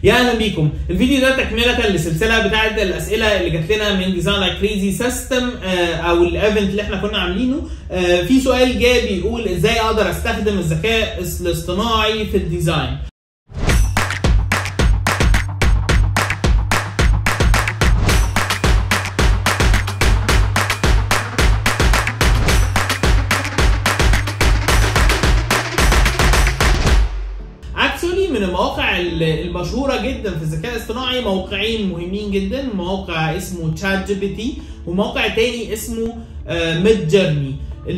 يا اهلا بيكم الفيديو ده تكمله للسلسله بتاعه الاسئله اللي جات لنا من ديزاين لايك كريزي سيستم او الايفنت اللي احنا كنا عاملينه آه، في سؤال جاي بيقول ازاي اقدر استخدم الذكاء الاصطناعي في الديزاين اكشولي من المواقع ال- المشهوره جدا في الذكاء الاصطناعي موقعين مهمين جدا موقع اسمه تشات جي بي تي وموقع تاني اسمه ميد جيرني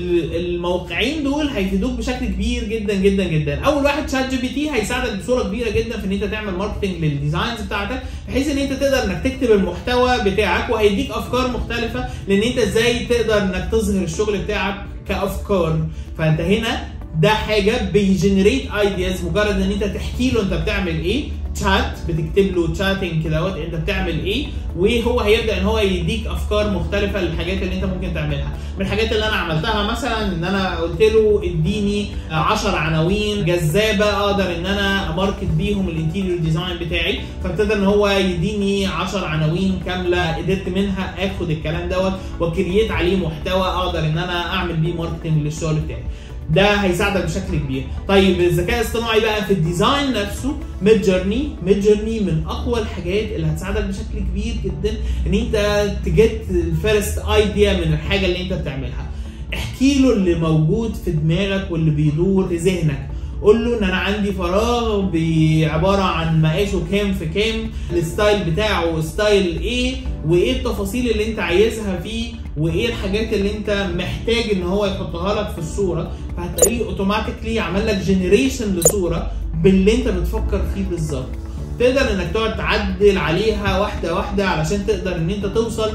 الموقعين دول هيفيدوك بشكل كبير جدا جدا جدا اول واحد شات جي بي تي هيساعدك بصوره كبيره جدا في ان انت تعمل ماركتنج للديزاينز بتاعتك بحيث ان انت تقدر انك تكتب المحتوى بتاعك وهيديك افكار مختلفه لان انت ازاي تقدر انك تظهر الشغل بتاعك كافكار فانت هنا ده حاجه بيجنريت ايدياز مجرد ان انت تحكي له انت بتعمل ايه تشات بتكتب له تشاتنج كده انت بتعمل ايه وهو هيبدا ان هو يديك افكار مختلفه للحاجات اللي انت ممكن تعملها من الحاجات اللي انا عملتها مثلا ان انا قلت له اديني 10 عناوين جذابه اقدر ان انا اماركت بيهم الانتيريور ديزاين بتاعي فابتدى ان هو يديني 10 عناوين كامله قدرت منها اخد الكلام دوت وكرييت عليه محتوى اقدر ان انا اعمل بيه ماركتنج للشغل بتاعي ده هيساعدك بشكل كبير طيب الذكاء الاصطناعي بقى في الديزاين نفسه ميد جيرني ميد جيرني من اقوى الحاجات اللي هتساعدك بشكل كبير جدا ان انت تجيت الفيرست ايديا من الحاجه اللي انت بتعملها احكي له اللي موجود في دماغك واللي بيدور في ذهنك قول له ان انا عندي فراغ عباره عن مقاسه كام في كام الستايل بتاعه ستايل ايه وايه التفاصيل اللي انت عايزها فيه وايه الحاجات اللي انت محتاج ان هو يحطها لك في الصوره فهتلاقيه اوتوماتيكلي عمل لك جنريشن لصوره باللي انت بتفكر فيه بالظبط تقدر انك تقعد تعدل عليها واحده واحده علشان تقدر ان انت توصل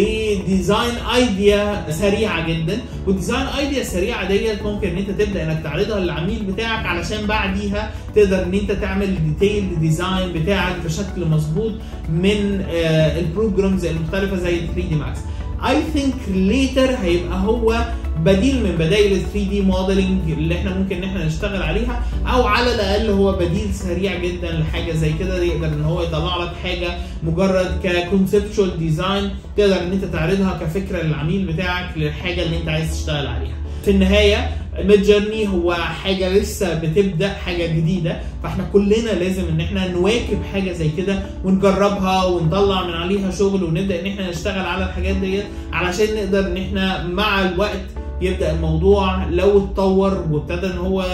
لديزاين ايديا سريعه جدا والديزاين ايديا السريعه ديت ممكن ان انت تبدا انك تعرضها للعميل بتاعك علشان بعديها تقدر ان انت تعمل ديتيل ديزاين بتاعك بشكل مظبوط من البروجرامز المختلفه زي 3 دي ماكس اي ثينك ليتر هيبقى هو بديل من بدائل ال 3 دي موديلنج اللي احنا ممكن ان احنا نشتغل عليها او على الاقل هو بديل سريع جدا لحاجه زي كده يقدر ان هو يطلع لك حاجه مجرد ككونسبشوال ديزاين تقدر ان انت تعرضها كفكره للعميل بتاعك للحاجه اللي انت عايز تشتغل عليها في النهايه ميد جيرني هو حاجه لسه بتبدا حاجه جديده فاحنا كلنا لازم ان احنا نواكب حاجه زي كده ونجربها ونطلع من عليها شغل ونبدا ان احنا نشتغل على الحاجات ديت علشان نقدر ان احنا مع الوقت يبدا الموضوع لو اتطور وابتدى ان هو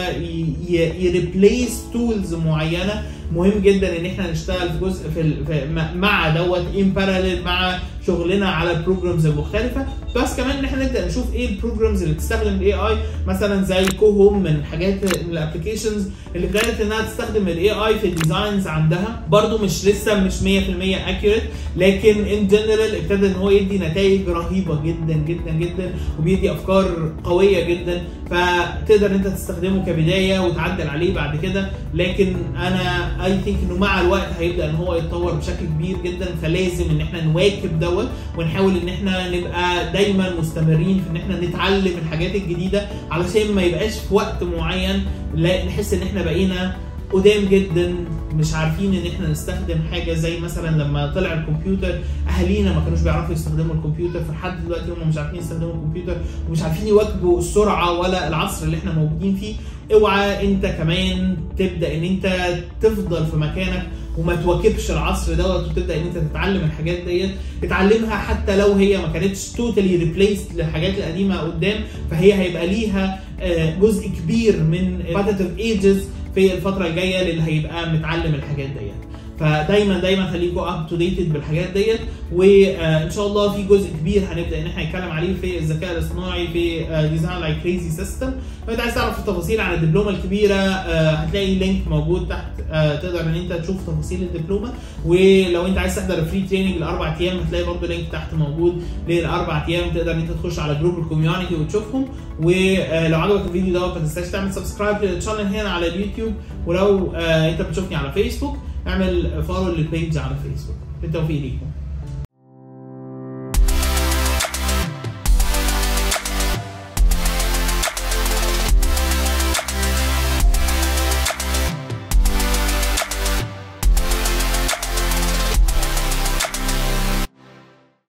يريبليس تولز معينه مهم جدا ان احنا نشتغل في جزء في, في مع دوت ان باراليل مع شغلنا على البروجرامز المختلفه بس كمان ان احنا نبدا نشوف ايه البروجرامز اللي بتستخدم الاي اي مثلا زي كوهوم من الحاجات من الابلكيشنز اللي ابتدت انها تستخدم الاي اي في الديزاينز عندها برده مش لسه مش 100% اكيوريت لكن ان جنرال ابتدى ان هو يدي نتائج رهيبه جدا جدا جدا وبيدي افكار قويه جدا فتقدر انت تستخدمه كبدايه وتعدل عليه بعد كده لكن انا اي ثينك انه مع الوقت هيبدا ان هو يتطور بشكل كبير جدا فلازم ان احنا نواكب دوت ونحاول ان احنا نبقى دايما مستمرين في ان احنا نتعلم الحاجات الجديده علشان ما يبقاش في وقت معين نحس ان احنا بقينا قدام جدا مش عارفين ان احنا نستخدم حاجه زي مثلا لما طلع الكمبيوتر اهالينا ما كانوش بيعرفوا يستخدموا الكمبيوتر فلحد دلوقتي هم مش عارفين يستخدموا الكمبيوتر ومش عارفين يواكبوا السرعه ولا العصر اللي احنا موجودين فيه اوعى انت كمان تبدا ان انت تفضل في مكانك وما تواكبش العصر دوت وتبدا ان انت تتعلم الحاجات ديت اتعلمها حتى لو هي ما كانتش توتالي ريبليسد للحاجات القديمه قدام فهي هيبقى ليها جزء جزء من repetitive ايجز في الفتره الجايه للي هيبقى متعلم الحاجات ديت فدايما دايما خليكم اب تو ديتد بالحاجات ديت وان شاء الله في جزء كبير هنبدا ان احنا نتكلم عليه في الذكاء الاصطناعي في ديزاين لايك كريزي سيستم لو انت عايز تعرف التفاصيل عن الدبلومه الكبيره هتلاقي لينك موجود تحت تقدر ان انت تشوف تفاصيل الدبلومه ولو انت عايز تحضر الفري تريننج الاربع ايام هتلاقي برضه لينك تحت موجود للاربع ايام تقدر ان انت تخش على جروب الكوميونتي وتشوفهم ولو عجبك الفيديو دوت ما تنساش تعمل سبسكرايب للشانل هنا على اليوتيوب ولو انت بتشوفني على فيسبوك اعمل فولو للبيج على فيسبوك بالتوفيق ليكم